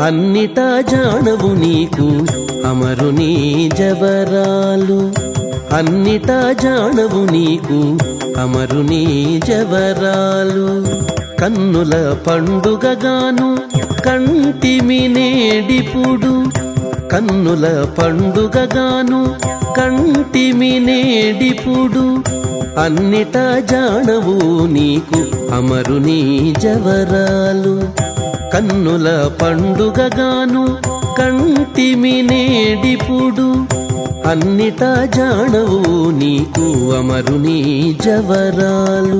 అన్నిటా జానవు నీకు అమరుని జవరాలు అన్నిటా జానవు నీకు అమరుని జవరాలు కన్నుల పండుగగాను కంటిమి నేడిపుడు కన్నుల పండుగగాను కంటిమి నేడిపుడు అన్నిటా జానవు నీకు అమరుని జవరాలు కన్నుల పండుగగాను కంటిమి నేడిపుడు అన్నిటా జానవు నీకు అమరుని జవరాలు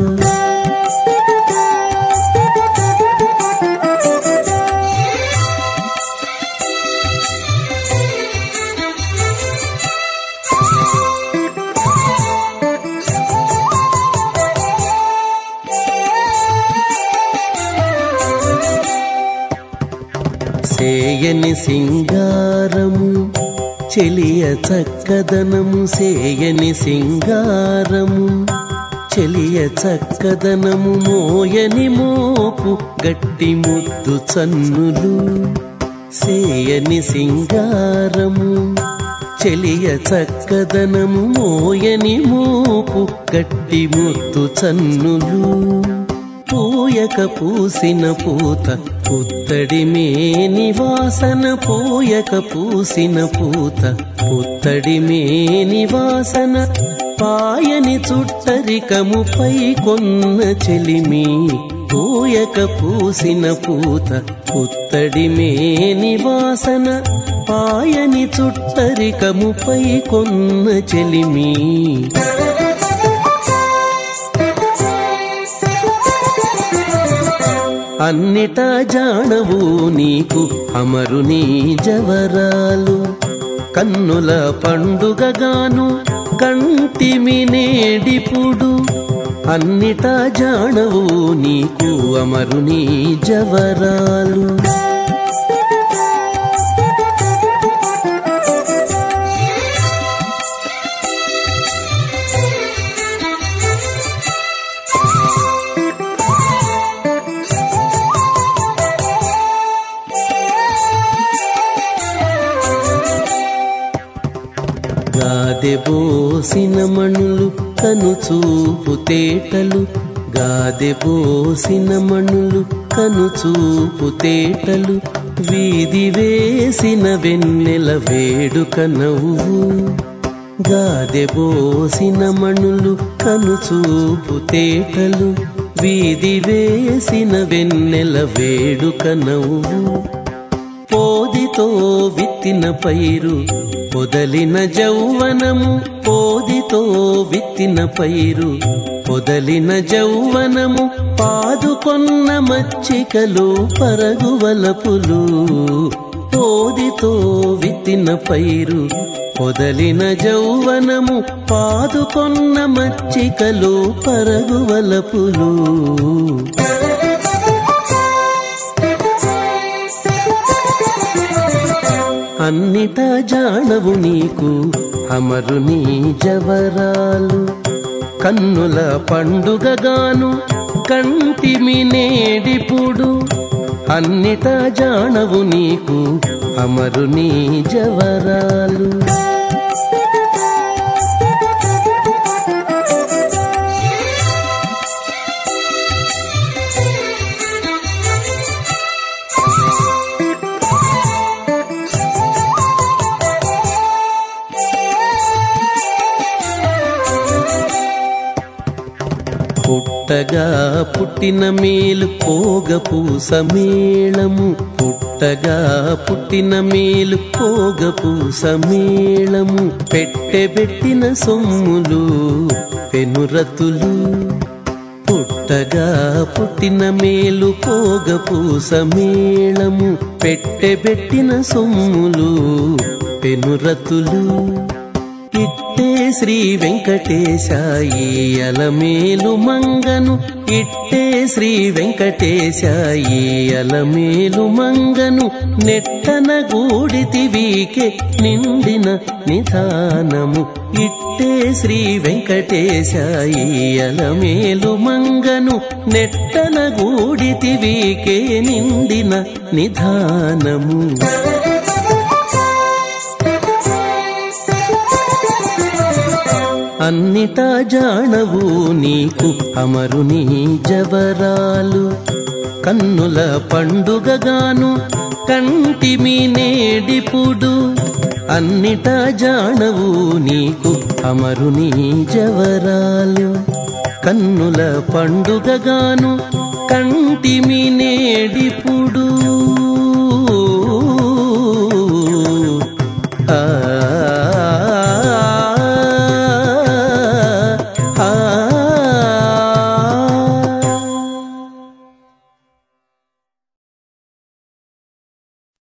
సేయని సింగారము చెలియ చక్కదనము సేయని సింగారము చెలియ చక్కదనము మోయని మోపు గట్టి ముద్దు చన్నులు సేయని సింగారము చెలియ చక్కదనము మోయని మోపు గట్టి ముద్దు చన్నులు పూయక పూసిన పూత పుత్తడి మేని వాసన పూయక పూసిన పూత పుత్తడి మేని వాసన పాయని చుట్టరికముపై కొన్న చెలిమి పూయక పూసిన పూత పుత్తడి మేని వాసన పాయని చుట్టరికముపై కొన్న చెలిమి అన్నిటా జానవు నీకు అమరుని జవరాలు కన్నుల పండుగగాను కంటిమి నేడిపుడు అన్నిటా జానవు నీకు అమరుని జవరాలు గాదెబోసిన మణులు కనుచూపు తేటలు గాదెబోసిన మణులు కనుచూపు తేటలు వీధి వేసిన వెన్నెల వేడుక నవ్వు గాదెబోసిన మణులు కనుచూపు తేటలు వీధి వేసిన వెన్నెల వేడుక నవ్వు పోదితో విత్తిన పైరు పొదలిన జౌవనము పోదితో విత్తిన పైరు పొదలిన జౌవనము పాదుకొన్న మచ్చికలు పరగువలపులు పోదితో విత్తిన పైరు పొదలిన జౌవనము పాదుకొన్న మచ్చికలు పరగువలపులు అన్నిట జానవు నీకు అమరుని జవరాలు కన్నుల పండుగగాను కంటిమి నేడిపుడు అన్నిట జానవు నీకు అమరుని జవరాలు పుట్టగా పుట్టిన మేలు పోగపు సమేళము పుట్టగా పుట్టిన మేలు పోగపు సమేళము పెట్టెబెట్టిన సొమ్ములు పెనురతులు పుట్టగా పుట్టిన మేలు పోగపు సమేళము పెట్టెబెట్టిన సొమ్ములు పెనురతులు ఇట్టే శ్రీ వెంకటేశాయి అలమేలు మంగను ఇట్టే శ్రీ వెంకటేశాయి అలమేలు మంగను నెట్టన గూడితివీకే నిండిన నిధానము ఇట్టే శ్రీ వెంకటేశాయి అలమేలు మంగను నెట్టన గూడితివీకే నిండిన నిధానము అన్నిటా జాణవు నీకు అమరుని జవరాలు కన్నుల పండుగగాను కంటిమి నేడిపుడు అన్నిటా జాణవు నీకు అమరుని జవరాలు కన్నుల పండుగగాను కంటిమి నేడిపుడు